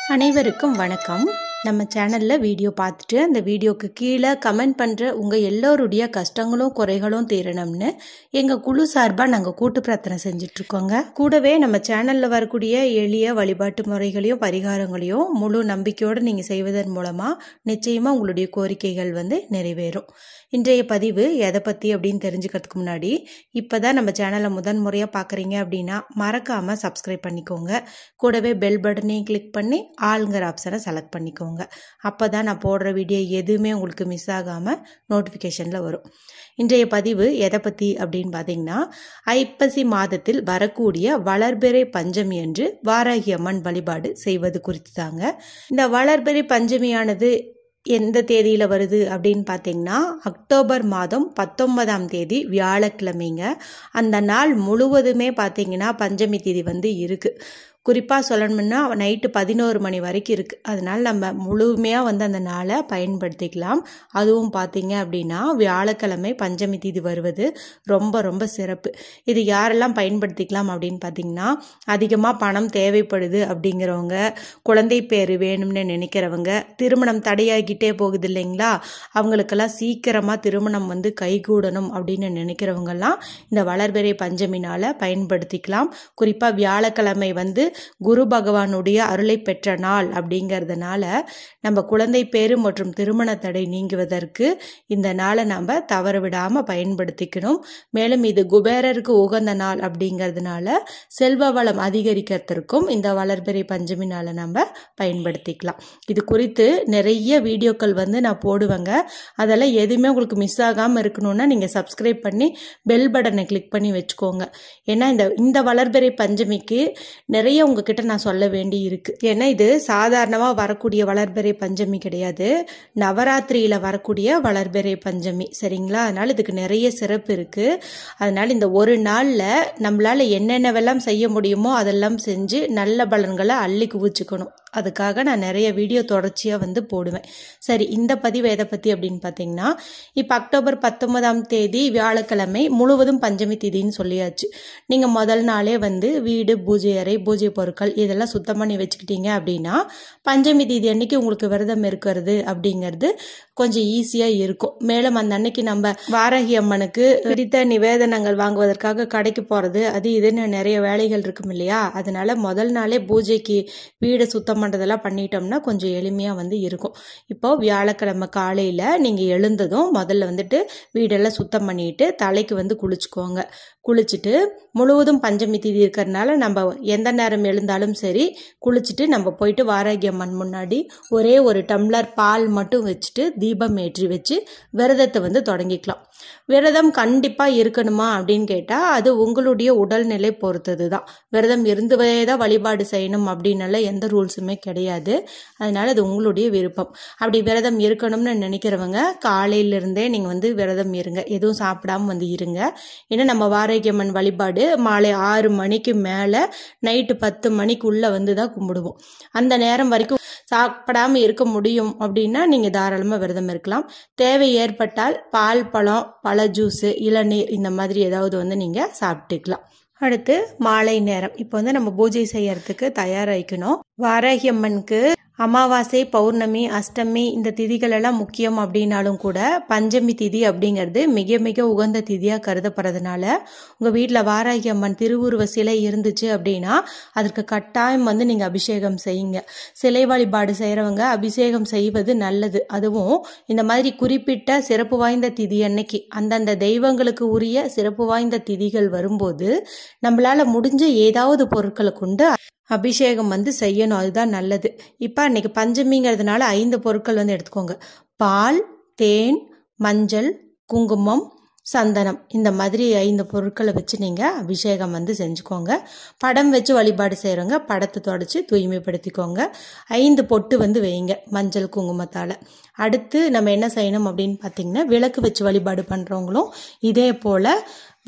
அனைவருக்கும் வணக்கம் நம்ம சேனலில் வீடியோ பார்த்துட்டு அந்த வீடியோக்கு கீழே கமெண்ட் பண்ணுற உங்கள் எல்லோருடைய கஷ்டங்களும் குறைகளும் தீரணும்னு எங்கள் குழு சார்பாக நாங்கள் கூட்டு பிரார்த்தனை செஞ்சிட்ருக்கோங்க கூடவே நம்ம சேனலில் வரக்கூடிய எளிய வழிபாட்டு முறைகளையும் பரிகாரங்களையும் முழு நம்பிக்கையோடு நீங்கள் செய்வதன் மூலமாக நிச்சயமாக உங்களுடைய கோரிக்கைகள் வந்து நிறைவேறும் இன்றைய பதிவு எதை பற்றி அப்படின்னு தெரிஞ்சுக்கிறதுக்கு முன்னாடி இப்போ தான் நம்ம சேனலை முதன் முறையாக பார்க்குறீங்க அப்படின்னா மறக்காமல் சப்ஸ்கிரைப் பண்ணிக்கோங்க கூடவே பெல் பட்டனையும் கிளிக் பண்ணி ஆளுங்கிற ஆப்ஷனை செலக்ட் பண்ணிக்கோங்க அப்போ தான் நான் போடுற வீடியோ எதுவுமே உங்களுக்கு மிஸ் ஆகாமல் நோட்டிஃபிகேஷனில் வரும் இன்றைய பதிவு எதை பற்றி அப்படின்னு பார்த்தீங்கன்னா ஐப்பசி மாதத்தில் வரக்கூடிய வளர்பிறை பஞ்சமி என்று வாராகி அம்மன் வழிபாடு செய்வது குறித்து தாங்க இந்த வளர்பிறை பஞ்சமியானது எந்த தேதியில் வருது அப்படின்னு பார்த்தீங்கன்னா அக்டோபர் மாதம் பத்தொன்பதாம் தேதி வியாழக்கிழமைங்க அந்த நாள் முழுவதுமே பார்த்தீங்கன்னா பஞ்சமி தேதி வந்து இருக்குது குறிப்பாக சொல்லணும்னா நைட்டு பதினோரு மணி வரைக்கும் இருக்குது அதனால் நம்ம முழுமையாக வந்து அந்த நாளை பயன்படுத்திக்கலாம் அதுவும் பார்த்தீங்க அப்படின்னா வியாழக்கிழமை பஞ்சமி தேதி வருவது ரொம்ப ரொம்ப சிறப்பு இது யாரெல்லாம் பயன்படுத்திக்கலாம் அப்படின்னு பார்த்தீங்கன்னா அதிகமாக பணம் தேவைப்படுது அப்படிங்கிறவங்க குழந்தை பேர் வேணும்னு நினைக்கிறவங்க திருமணம் தடையாகிட்டே போகுது இல்லைங்களா அவங்களுக்கெல்லாம் சீக்கிரமாக திருமணம் வந்து கைகூடணும் அப்படின்னு நினைக்கிறவங்கெல்லாம் இந்த வளர்பிறை பஞ்சமி நாளை பயன்படுத்திக்கலாம் குறிப்பாக வியாழக்கிழமை வந்து குரு பகவானுடைய அருளை பெற்ற நாள் அப்படிங்கிறதுனால நம்ம குழந்தை பேரு மற்றும் திருமண தடை நீங்குவதற்கு இந்த நாளை நம்ம தவற விடாமல் பயன்படுத்திக்கணும் மேலும் இது குபேரருக்கு உகந்த நாள் அப்படிங்கிறதுனால செல்வ வளம் அதிகரிக்கிறதுக்கும் இந்த வளர்பிறை பஞ்சமி நாளை நம்ம பயன்படுத்திக்கலாம் இது குறித்து நிறைய வீடியோக்கள் வந்து நான் போடுவேங்க அதெல்லாம் எதுவுமே உங்களுக்கு மிஸ் ஆகாமல் இருக்கணும்னா நீங்கள் சப்ஸ்கிரைப் பண்ணி பெல் பட்டனை கிளிக் பண்ணி வச்சுக்கோங்க ஏன்னா இந்த இந்த வளர்பிறை பஞ்சமிக்கு நிறைய உங்ககிட்ட நான் சொல்ல வேண்டி இருக்கு ஏன்னா இது சாதாரணமாக வரக்கூடிய வளர்பிறை பஞ்சமி கிடையாது நவராத்திரியில் வரக்கூடிய வளர்பிறை பஞ்சமி சரிங்களா அதனால இதுக்கு நிறைய சிறப்பு இருக்கு அதனால இந்த ஒரு நாளில் நம்மளால என்னென்னவெல்லாம் செய்ய முடியுமோ அதெல்லாம் செஞ்சு நல்ல பலன்களை அள்ளி குவிச்சுக்கணும் அதுக்காக நான் நிறைய வீடியோ தொடர்ச்சியாக வந்து போடுவேன் சரி இந்த பதிவு எதை பற்றி அப்படின்னு பார்த்தீங்கன்னா இப்போ அக்டோபர் பத்தொன்பதாம் தேதி வியாழக்கிழமை முழுவதும் பஞ்சமி தேதின்னு சொல்லியாச்சு நீங்கள் முதல் நாளே வந்து வீடு பூஜை அறை பூஜை பொருட்கள் இதெல்லாம் சுத்தம் பண்ணி வச்சுக்கிட்டீங்க அப்படின்னா பஞ்சமி தேதி அன்னைக்கு உங்களுக்கு விரதம் இருக்கிறது அப்படிங்கிறது கொஞ்சம் ஈஸியாக இருக்கும் மேலும் அந்த அன்னைக்கு நம்ம வாராகி அம்மனுக்கு பிடித்த நிவேதனங்கள் வாங்குவதற்காக கடைக்கு போகிறது அது இதுன்னு நிறைய வேலைகள் இருக்கும் இல்லையா அதனால முதல் நாளே பூஜைக்கு வீடு சுத்தம் பண்ணுறதெல்லாம் பண்ணிட்டோம்னா கொஞ்சம் எளிமையாக வந்து இருக்கும் இப்போ வியாழக்கிழமை காலையில் நீங்கள் எழுந்ததும் முதல்ல வந்துட்டு வீடெல்லாம் சுத்தம் பண்ணிட்டு தலைக்கு வந்து குளிச்சுக்கோங்க குளிச்சுட்டு முழுவதும் பஞ்சமி தேதி இருக்கிறதுனால நம்ம எந்த நேரம் எழுந்தாலும் சரி குளிச்சுட்டு நம்ம போயிட்டு வாராகி அம்மன் முன்னாடி ஒரே ஒரு டம்ளர் பால் மட்டும் வச்சுட்டு தீபம் ஏற்றி வச்சு விரதத்தை வந்து தொடங்கிக்கலாம் விரதம் கண்டிப்பாக இருக்கணுமா அப்படின்னு கேட்டால் அது உங்களுடைய உடல்நிலை பொறுத்தது தான் விரதம் இருந்துவே தான் வழிபாடு செய்யணும் அப்படின்னால எந்த ரூல்ஸுமே கிடையாது அதனால அது உங்களுடைய விருப்பம் அப்படி விரதம் இருக்கணும்னு நினைக்கிறவங்க காலையிலிருந்தே நீங்கள் வந்து விரதம் இருங்க எதுவும் சாப்பிடாம வந்து இருங்க ஏன்னா நம்ம வாராகியம்மன் வழிபாடு மாலை ஆறு மணிக்கு மேலே நைட்டு பத்து மணிக்குள்ளே வந்து தான் கும்பிடுவோம் அந்த நேரம் வரைக்கும் சாப்பிடாம இருக்க முடியும் அப்படின்னா நீங்கள் தாராளமாக விரதம் இருக்கலாம் தேவை ஏற்பட்டால் பால் பழம் பழ ஜூஸு இளநீர் இந்த மாதிரி ஏதாவது வந்து நீங்கள் சாப்பிட்டுக்கலாம் அடுத்து மாலை நேரம் இப்போ வந்து நம்ம பூஜை செய்யறதுக்கு தயாராகிக்கணும் வாராகி அம்மனுக்கு அமாவாசை பௌர்ணமி அஷ்டமி இந்த திதிகள் எல்லாம் முக்கியம் அப்படின்னாலும் கூட பஞ்சமி திதி அப்படிங்கிறது மிக மிக உகந்த திதியாக கருதப்படுறதுனால உங்கள் வீட்டில் வாராகி அம்மன் திருவுருவ சிலை இருந்துச்சு அப்படின்னா அதற்கு கட்டாயம் வந்து நீங்கள் அபிஷேகம் செய்யுங்க சிலை வழிபாடு செய்கிறவங்க அபிஷேகம் செய்வது நல்லது அதுவும் இந்த மாதிரி குறிப்பிட்ட சிறப்பு வாய்ந்த திதி அன்னைக்கு அந்தந்த தெய்வங்களுக்கு உரிய சிறப்பு வாய்ந்த திதிகள் வரும்போது நம்மளால முடிஞ்ச ஏதாவது பொருட்களை கொண்டு அபிஷேகம் வந்து செய்யணும் அதுதான் நல்லது இப்போ அன்னைக்கு பஞ்சமிங்கிறதுனால ஐந்து பொருட்கள் வந்து எடுத்துக்கோங்க பால் தேன் மஞ்சள் குங்குமம் சந்தனம் இந்த மாதிரி ஐந்து பொருட்களை வச்சு நீங்கள் அபிஷேகம் வந்து செஞ்சுக்கோங்க படம் வச்சு வழிபாடு செய்கிறவங்க படத்தை தொடச்சி தூய்மைப்படுத்திக்கோங்க ஐந்து பொட்டு வந்து வைங்க மஞ்சள் குங்குமத்தால் அடுத்து நம்ம என்ன செய்யணும் அப்படின்னு பார்த்தீங்கன்னா விளக்கு வச்சு வழிபாடு பண்ணுறவங்களும் இதே போல்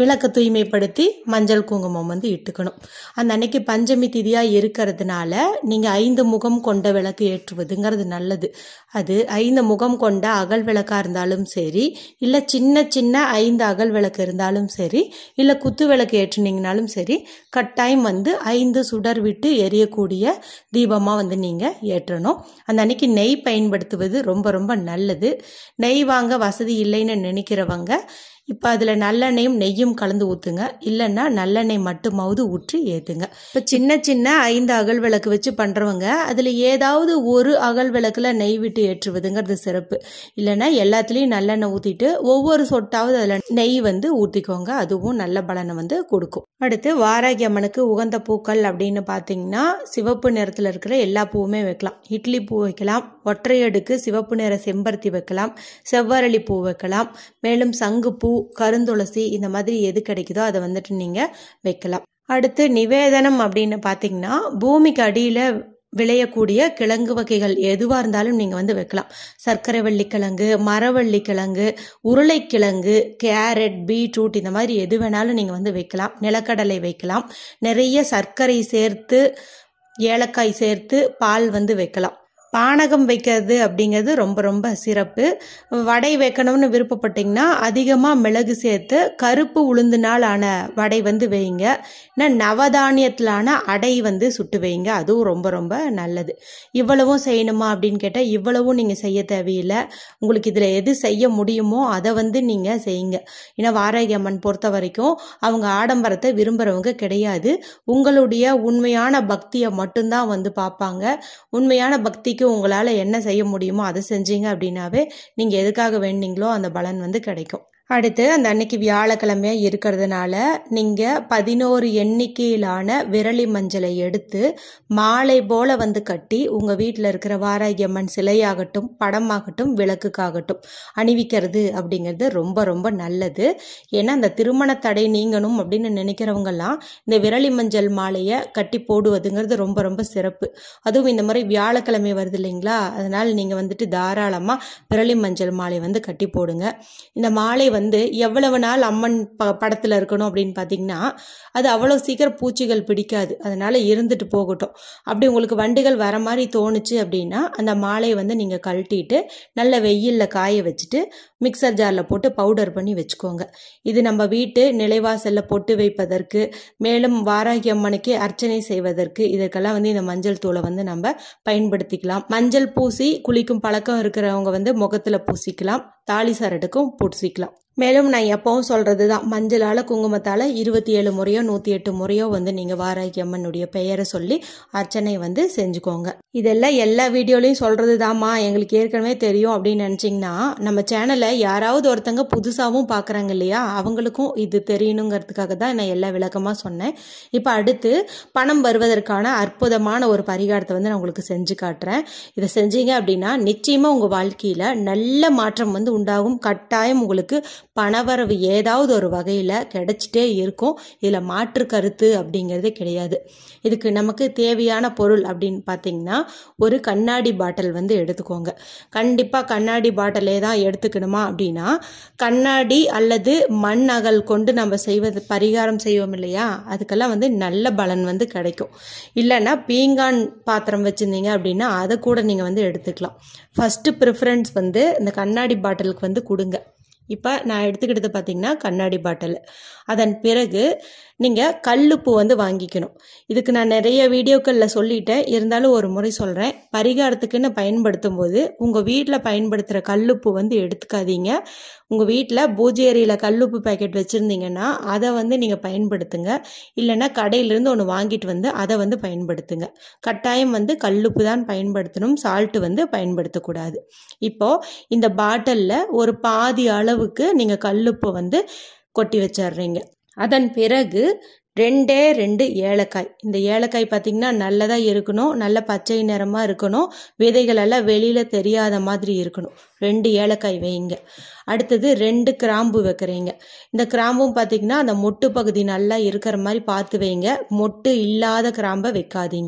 விளக்க தூய்மைப்படுத்தி மஞ்சள் குங்குமம் வந்து இட்டுக்கணும் அந்த அன்னைக்கு பஞ்சமி திதியாக இருக்கிறதுனால நீங்கள் ஐந்து முகம் கொண்ட விளக்கு ஏற்றுவதுங்கிறது நல்லது அது ஐந்து முகம் கொண்ட அகல் விளக்காக இருந்தாலும் சரி இல்லை சின்ன சின்ன ஐந்து அகல் விளக்கு இருந்தாலும் சரி இல்லை குத்து விளக்கு ஏற்றுனீங்கனாலும் சரி கட்டாயம் வந்து ஐந்து சுடர் விட்டு எரியக்கூடிய தீபமாக வந்து நீங்கள் ஏற்றணும் அந்த அன்னைக்கு நெய் பயன்படுத்துவது ரொம்ப ரொம்ப நல்லது நெய் வாங்க வசதி இல்லைன்னு நினைக்கிறவங்க இப்போ அதில் நல்லெண்ணெயும் நெய்யும் கலந்து ஊற்றுங்க இல்லைன்னா நல்லெண்ணெய் மட்டுமாவது ஊற்றி ஏற்றுங்க இப்போ சின்ன சின்ன ஐந்து அகல் விளக்கு வச்சு பண்ணுறவங்க அதில் ஏதாவது ஒரு அகல் விளக்கில் நெய் விட்டு ஏற்றுவதுங்கிறது சிறப்பு இல்லைன்னா எல்லாத்துலேயும் நல்லெண்ணெய் ஊற்றிட்டு ஒவ்வொரு சொட்டாவது அதில் நெய் வந்து ஊற்றிக்கோங்க அதுவும் நல்ல பலனை வந்து கொடுக்கும் அடுத்து வாராகி அம்மனுக்கு உகந்த பூக்கள் அப்படின்னு பார்த்தீங்கன்னா சிவப்பு நிறத்தில் இருக்கிற எல்லா பூவுமே வைக்கலாம் இட்லி பூ வைக்கலாம் ஒற்றையடுக்கு சிவப்பு நிற செம்பருத்தி வைக்கலாம் செவ்வரளி பூ வைக்கலாம் மேலும் சங்குப்பூ கருந்துளசி இந்த மாதிரி எது கிடைக்குதோ அதை வந்துட்டு நீங்கள் வைக்கலாம் அடுத்து நிவேதனம் அப்படின்னு பார்த்தீங்கன்னா பூமிக்கு அடியில் விளையக்கூடிய கிழங்கு வகைகள் எதுவாக இருந்தாலும் நீங்கள் வந்து வைக்கலாம் சர்க்கரை வள்ளிக்கிழங்கு மரவள்ளிக்கிழங்கு உருளைக்கிழங்கு கேரட் பீட்ரூட் இந்த மாதிரி எது வேணாலும் நீங்கள் வந்து வைக்கலாம் நிலக்கடலை வைக்கலாம் நிறைய சர்க்கரை சேர்த்து ஏலக்காய் சேர்த்து பால் வந்து வைக்கலாம் பானகம் வைக்கிறது அப்படிங்கிறது ரொம்ப ரொம்ப சிறப்பு வடை வைக்கணும்னு விருப்பப்பட்டிங்கன்னா அதிகமாக மிளகு சேர்த்து கருப்பு உளுந்தினால் ஆன வடை வந்து வைங்க ஏன்னா நவதானியத்திலான அடை வந்து சுட்டு வைங்க அதுவும் ரொம்ப ரொம்ப நல்லது இவ்வளவும் செய்யணுமா அப்படின்னு கேட்டால் இவ்வளவும் நீங்கள் செய்ய தேவையில்லை உங்களுக்கு இதில் எது செய்ய முடியுமோ அதை வந்து நீங்கள் செய்யுங்க ஏன்னா வாராகி அம்மன் பொறுத்த வரைக்கும் அவங்க ஆடம்பரத்தை விரும்புகிறவங்க கிடையாது உங்களுடைய உண்மையான பக்தியை மட்டும்தான் வந்து பார்ப்பாங்க உண்மையான பக்திக்கு இன்னைக்கு உங்களால் என்ன செய்ய முடியுமோ அதை செஞ்சீங்க அப்படின்னாவே நீங்கள் எதுக்காக வேண்டிங்களோ அந்த பலன் வந்து கிடைக்கும் அடுத்து அந்த அன்னைக்கு வியாழக்கிழமையா இருக்கிறதுனால நீங்கள் பதினோரு எண்ணிக்கையிலான விரலி மஞ்சளை எடுத்து மாலை போல வந்து கட்டி உங்கள் வீட்டில் இருக்கிற வாராகி அம்மன் சிலையாகட்டும் படமாகட்டும் விளக்குக்காகட்டும் அணிவிக்கிறது அப்படிங்கிறது ரொம்ப ரொம்ப நல்லது ஏன்னா அந்த திருமண தடை நீங்கணும் அப்படின்னு நினைக்கிறவங்கெல்லாம் இந்த விரலி மஞ்சள் மாலையை கட்டி போடுவதுங்கிறது ரொம்ப ரொம்ப சிறப்பு அதுவும் இந்த மாதிரி வியாழக்கிழமை வருது இல்லைங்களா அதனால் நீங்கள் வந்துட்டு தாராளமாக விரலி மஞ்சள் மாலை வந்து கட்டி போடுங்க இந்த மாலை வந்து எவ்வளவு நாள் அம்மன் ப படத்தில் இருக்கணும் அப்படின்னு பார்த்தீங்கன்னா அது அவ்வளோ சீக்கிரம் பூச்சிகள் பிடிக்காது அதனால இருந்துட்டு போகட்டும் அப்படி உங்களுக்கு வண்டுகள் வர மாதிரி தோணுச்சு அப்படின்னா அந்த மாலையை வந்து நீங்கள் கழட்டிட்டு நல்ல வெயிலில் காய வச்சுட்டு மிக்சர் ஜாரில் போட்டு பவுடர் பண்ணி வச்சுக்கோங்க இது நம்ம வீட்டு நிலைவாசலில் பொட்டு வைப்பதற்கு மேலும் வாராகி அம்மனுக்கு அர்ச்சனை செய்வதற்கு இதற்கெல்லாம் வந்து இந்த மஞ்சள் தூளை வந்து நம்ம பயன்படுத்திக்கலாம் மஞ்சள் பூசி குளிக்கும் பழக்கம் இருக்கிறவங்க வந்து முகத்தில் பூசிக்கலாம் தாலி சரடுக்கும் பூசிக்கலாம் மேலும் நான் எப்பவும் சொல்கிறது தான் மஞ்சளால் குங்குமத்தால் இருபத்தி ஏழு முறையோ நூற்றி எட்டு முறையோ வந்து நீங்கள் வாராகி அம்மனுடைய பெயரை சொல்லி அர்ச்சனை வந்து செஞ்சுக்கோங்க இதெல்லாம் எல்லா வீடியோலையும் சொல்கிறது தாம்மா எங்களுக்கு ஏற்கனவே தெரியும் அப்படின்னு நினச்சிங்கன்னா நம்ம சேனலை யாராவது ஒருத்தங்க புதுசாகவும் பார்க்குறாங்க இல்லையா அவங்களுக்கும் இது தெரியணுங்கிறதுக்காக தான் நான் எல்லா விளக்கமாக சொன்னேன் இப்போ அடுத்து பணம் வருவதற்கான அற்புதமான ஒரு பரிகாரத்தை வந்து நான் உங்களுக்கு செஞ்சு காட்டுறேன் இதை செஞ்சீங்க அப்படின்னா நிச்சயமாக உங்கள் வாழ்க்கையில் நல்ல மாற்றம் வந்து உண்டாகும் கட்டாயம் உங்களுக்கு பணவரவு ஏதாவது ஒரு வகையில் கிடைச்சிட்டே இருக்கும் இதில் மாற்று கருத்து அப்படிங்கிறது கிடையாது இதுக்கு நமக்கு தேவையான பொருள் அப்படின்னு பார்த்தீங்கன்னா ஒரு கண்ணாடி பாட்டில் வந்து எடுத்துக்கோங்க கண்டிப்பாக கண்ணாடி பாட்டிலே தான் எடுத்துக்கணுமா அப்படின்னா கண்ணாடி அல்லது மண் அகல் கொண்டு நம்ம செய்வது பரிகாரம் செய்வோம் இல்லையா அதுக்கெல்லாம் வந்து நல்ல பலன் வந்து கிடைக்கும் இல்லைன்னா பீங்கான் பாத்திரம் வச்சுருந்தீங்க அப்படின்னா அதை கூட நீங்கள் வந்து எடுத்துக்கலாம் ஃபஸ்ட்டு ப்ரிஃபரன்ஸ் வந்து இந்த கண்ணாடி பாட்டிலுக்கு வந்து கொடுங்க இப்போ நான் எடுத்துக்கிட்டது பார்த்தீங்கன்னா கண்ணாடி பாட்டில் அதன் பிறகு நீங்கள் கல்லுப்பு வந்து வாங்கிக்கணும் இதுக்கு நான் நிறைய வீடியோக்களில் சொல்லிட்டேன் இருந்தாலும் ஒரு முறை சொல்கிறேன் பரிகாரத்துக்குன்னு பயன்படுத்தும் போது உங்கள் வீட்டில் பயன்படுத்துகிற கல்லுப்பு வந்து எடுத்துக்காதீங்க உங்கள் வீட்டில் பூஜை அறையில் கல்லுப்பு பேக்கெட் வச்சுருந்தீங்கன்னா அதை வந்து நீங்கள் பயன்படுத்துங்க இல்லைன்னா கடையிலேருந்து ஒன்று வாங்கிட்டு வந்து அதை வந்து பயன்படுத்துங்க கட்டாயம் வந்து கல்லுப்பு தான் பயன்படுத்தணும் சால்ட்டு வந்து பயன்படுத்தக்கூடாது இப்போது இந்த பாட்டிலில் ஒரு பாதி அளவுக்கு நீங்கள் கல்லுப்பு வந்து கொட்டி வச்சிடுறீங்க அதன் பிறகு ரெண்டே ரெண்டு ஏலக்காய் இந்த ஏலக்காய் பார்த்திங்கன்னா நல்லதாக இருக்கணும் நல்ல பச்சை நிறமாக இருக்கணும் விதைகள் எல்லாம் வெளியில் தெரியாத மாதிரி இருக்கணும் ரெண்டு ஏலக்காய் வைங்க அடுத்தது ரெண்டு கிராம்பு வைக்கிறீங்க இந்த கிராம்பும் பார்த்திங்கன்னா அந்த மொட்டு பகுதி நல்லா இருக்கிற மாதிரி பார்த்து வைங்க மொட்டு இல்லாத கிராம்பை வைக்காதீங்க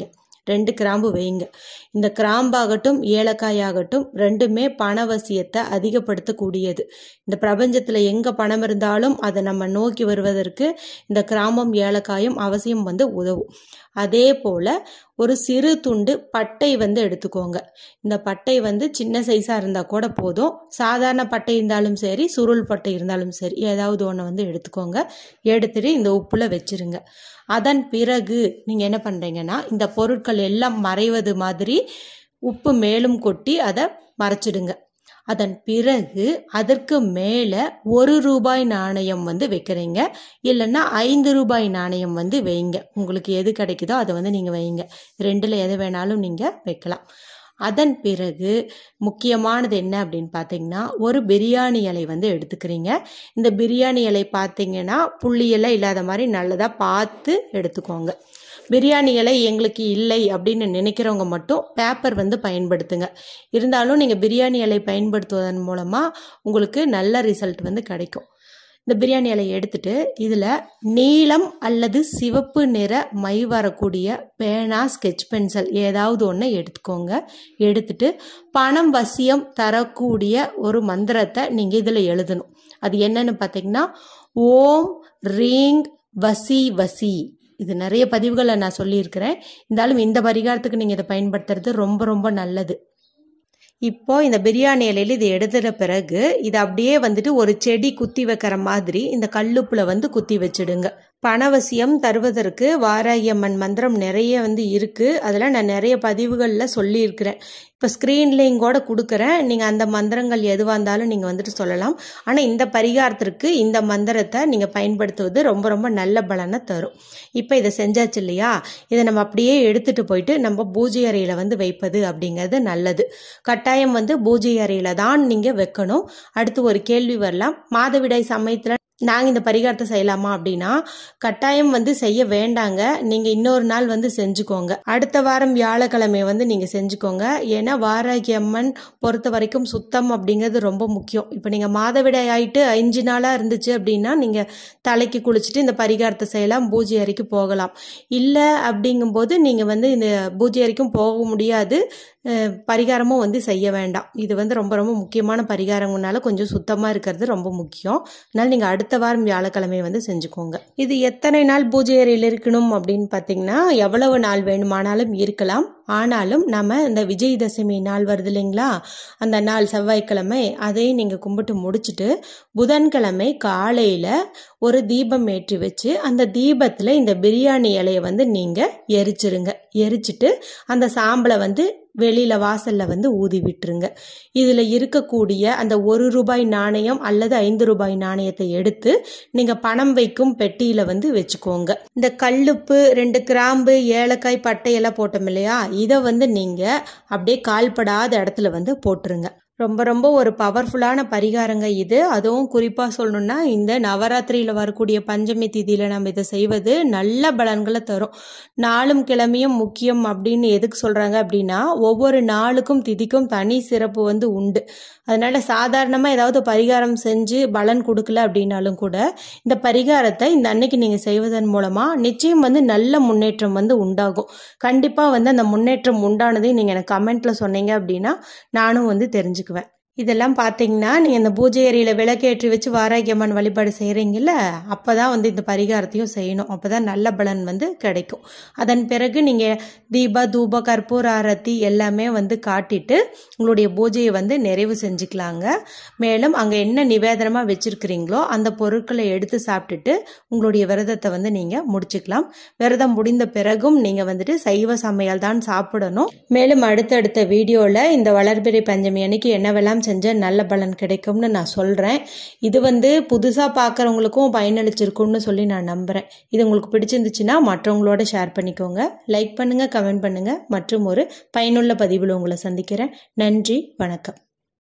ரெண்டு கிராம்பு வைங்க இந்த கிராம்பாகட்டும் ஏலக்காயாகட்டும் ரெண்டுமே பணவசியத்தை அதிகப்படுத்தக்கூடியது இந்த பிரபஞ்சத்தில் எங்கே பணம் இருந்தாலும் அதை நம்ம நோக்கி வருவதற்கு இந்த கிராமம் ஏலக்காயும் அவசியம் வந்து உதவும் அதே போல் ஒரு சிறு துண்டு பட்டை வந்து எடுத்துக்கோங்க இந்த பட்டை வந்து சின்ன சைஸாக இருந்தால் கூட போதும் சாதாரண பட்டை இருந்தாலும் சரி சுருள் பட்டை இருந்தாலும் சரி ஏதாவது ஒன்று வந்து எடுத்துக்கோங்க எடுத்துட்டு இந்த உப்புல வச்சிருங்க அதன் பிறகு நீங்கள் என்ன பண்ணுறீங்கன்னா இந்த பொருட்கள் எல்லாம் மறைவது மாதிரி உப்பு மேலும் கொட்டி அதை மறைச்சிடுங்க அதன் பிறகு அதற்கு மேலே ஒரு ரூபாய் நாணயம் வந்து வைக்கிறீங்க இல்லைன்னா ஐந்து ரூபாய் நாணயம் வந்து வைங்க உங்களுக்கு எது கிடைக்குதோ அதை வந்து நீங்கள் வைங்க ரெண்டில் எது வேணாலும் நீங்கள் வைக்கலாம் அதன் பிறகு முக்கியமானது என்ன அப்படின்னு பார்த்தீங்கன்னா ஒரு பிரியாணி இலை வந்து எடுத்துக்கிறீங்க இந்த பிரியாணி இலை பார்த்தீங்கன்னா புள்ளியெல்லாம் இல்லாத மாதிரி நல்லதாக பார்த்து எடுத்துக்கோங்க பிரியாணி இலை எங்களுக்கு இல்லை அப்படின்னு நினைக்கிறவங்க மட்டும் பேப்பர் வந்து பயன்படுத்துங்க இருந்தாலும் நீங்கள் பிரியாணி இலை பயன்படுத்துவதன் மூலமாக உங்களுக்கு நல்ல ரிசல்ட் வந்து கிடைக்கும் இந்த பிரியாணி இலையை எடுத்துட்டு இதில் நீலம் அல்லது சிவப்பு நிற மை வரக்கூடிய பேனா ஸ்கெட்ச் பென்சில் ஏதாவது ஒன்று எடுத்துக்கோங்க எடுத்துட்டு பணம் வசியம் தரக்கூடிய ஒரு மந்திரத்தை நீங்கள் இதில் எழுதணும் அது என்னன்னு பார்த்தீங்கன்னா ஓம் ரீங் வசி வசி இது நிறைய பதிவுகளை நான் சொல்லியிருக்கிறேன் இருந்தாலும் இந்த பரிகாரத்துக்கு நீங்கள் இதை பயன்படுத்துறது ரொம்ப ரொம்ப நல்லது இப்போ இந்த பிரியாணி இலையில் இது எடுத்துட்ட பிறகு இதை அப்படியே வந்துட்டு ஒரு செடி குத்தி வைக்கிற மாதிரி இந்த கல்லுப்புல வந்து குத்தி வச்சிடுங்க பணவசியம் தருவதற்கு வாராகியம்மன் மந்திரம் நிறைய வந்து இருக்குது அதில் நான் நிறைய பதிவுகளில் சொல்லியிருக்கிறேன் இப்போ ஸ்க்ரீன்லேயும் கூட கொடுக்குறேன் நீங்கள் அந்த மந்திரங்கள் எதுவாக இருந்தாலும் நீங்கள் வந்துட்டு சொல்லலாம் ஆனால் இந்த பரிகாரத்திற்கு இந்த மந்திரத்தை நீங்கள் பயன்படுத்துவது ரொம்ப ரொம்ப நல்ல பலனை தரும் இப்போ இதை செஞ்சாச்சு இல்லையா இதை நம்ம அப்படியே எடுத்துகிட்டு போயிட்டு நம்ம பூஜை அறையில் வந்து வைப்பது அப்படிங்கிறது நல்லது கட்டாயம் வந்து பூஜை அறையில் தான் நீங்கள் வைக்கணும் அடுத்து ஒரு கேள்வி வரலாம் மாதவிடாய் சமயத்தில் நாங்கள் இந்த பரிகாரத்தை செய்யலாமா அப்படின்னா கட்டாயம் வந்து செய்ய வேண்டாங்க நீங்கள் இன்னொரு நாள் வந்து செஞ்சுக்கோங்க அடுத்த வாரம் வியாழக்கிழமை வந்து நீங்கள் செஞ்சுக்கோங்க ஏன்னா வாராகி அம்மன் பொறுத்த வரைக்கும் சுத்தம் அப்படிங்கிறது ரொம்ப முக்கியம் இப்போ நீங்கள் மாதவிடாய் ஆயிட்டு அஞ்சு நாளாக இருந்துச்சு அப்படின்னா நீங்கள் தலைக்கு குளிச்சுட்டு இந்த பரிகாரத்தை செய்யலாம் பூஜை அறைக்கு போகலாம் இல்லை அப்படிங்கும்போது நீங்கள் வந்து இந்த பூஜை அறைக்கும் போக முடியாது பரிகாரமும் வந்து செய்ய வேண்டாம் இது வந்து ரொம்ப ரொம்ப முக்கியமான பரிகாரங்கனால கொஞ்சம் சுத்தமாக இருக்கிறது ரொம்ப முக்கியம் அதனால் நீங்கள் அடுத்த வாரம் வியாழக்கிழமை வந்து செஞ்சுக்கோங்க இது எத்தனை நாள் பூஜை அறையில் இருக்கணும் அப்படின்னு பார்த்தீங்கன்னா எவ்வளவு நாள் வேணுமானாலும் இருக்கலாம் ஆனாலும் நம்ம இந்த விஜயதசமி நாள் வருது இல்லைங்களா அந்த நாள் செவ்வாய்க்கிழமை அதையும் நீங்கள் கும்பிட்டு முடிச்சுட்டு புதன்கிழமை காலையில் ஒரு தீபம் ஏற்றி வச்சு அந்த தீபத்தில் இந்த பிரியாணி இலையை வந்து நீங்கள் எரிச்சிருங்க எரிச்சிட்டு அந்த சாம்பலை வந்து வெளியில் வாசலில் வந்து ஊதி விட்டுருங்க இதில் இருக்கக்கூடிய அந்த ஒரு ரூபாய் நாணயம் அல்லது ஐந்து ரூபாய் நாணயத்தை எடுத்து நீங்கள் பணம் வைக்கும் பெட்டியில் வந்து வச்சுக்கோங்க இந்த கல்லுப்பு ரெண்டு கிராம்பு ஏலக்காய் பட்டையெல்லாம் போட்டோம் இல்லையா இதை வந்து நீங்கள் அப்படியே கால்படாத இடத்துல வந்து போட்டுருங்க ரொம்ப ரொம்ப ஒரு பவர்ஃபுல்லான பரிகாரங்க இது அதுவும் குறிப்பாக சொல்லணும்னா இந்த நவராத்திரியில் வரக்கூடிய பஞ்சமி திதியில் நம்ம இதை செய்வது நல்ல பலன்களை தரும் நாளும் கிழமையும் முக்கியம் அப்படின்னு எதுக்கு சொல்கிறாங்க அப்படின்னா ஒவ்வொரு நாளுக்கும் திதிக்கும் தனி சிறப்பு வந்து உண்டு அதனால சாதாரணமாக ஏதாவது பரிகாரம் செஞ்சு பலன் கொடுக்கல அப்படின்னாலும் கூட இந்த பரிகாரத்தை இந்த அன்னைக்கு நீங்கள் செய்வதன் மூலமாக நிச்சயம் வந்து நல்ல முன்னேற்றம் வந்து உண்டாகும் கண்டிப்பாக வந்து அந்த முன்னேற்றம் உண்டானதையும் நீங்கள் எனக்கு கமெண்ட்டில் சொன்னீங்க அப்படின்னா நானும் வந்து தெரிஞ்சுக்குவேன் இதெல்லாம் பார்த்தீங்கன்னா நீங்கள் இந்த பூஜை அறையில் விளக்கேற்றி வச்சு வாராகியம்மன் வழிபாடு செய்கிறீங்கல்ல அப்போ தான் வந்து இந்த பரிகாரத்தையும் செய்யணும் அப்போ தான் நல்ல பலன் வந்து கிடைக்கும் அதன் பிறகு நீங்கள் தீப தூப கற்பூர ஆரத்தி எல்லாமே வந்து காட்டிட்டு உங்களுடைய பூஜையை வந்து நிறைவு செஞ்சுக்கலாங்க மேலும் அங்கே என்ன நிவேதனமாக வச்சுருக்கிறீங்களோ அந்த பொருட்களை எடுத்து சாப்பிட்டுட்டு உங்களுடைய விரதத்தை வந்து நீங்கள் முடிச்சுக்கலாம் விரதம் முடிந்த பிறகும் நீங்கள் வந்துட்டு சைவ சமையல் தான் சாப்பிடணும் மேலும் அடுத்தடுத்த வீடியோவில் இந்த வளர்பிறை பஞ்சமி அன்னைக்கு என்னவெல்லாம் செஞ்சால் நல்ல பலன் கிடைக்கும்னு நான் சொல்கிறேன் இது வந்து புதுசாக பார்க்குறவங்களுக்கும் பயனளிச்சிருக்கும்னு சொல்லி நான் நம்புகிறேன் இது உங்களுக்கு பிடிச்சிருந்துச்சுன்னா மற்றவங்களோட ஷேர் பண்ணிக்கோங்க லைக் பண்ணுங்கள் கமெண்ட் பண்ணுங்கள் மற்றும் ஒரு பயனுள்ள பதிவில் உங்களை சந்திக்கிறேன் நன்றி வணக்கம்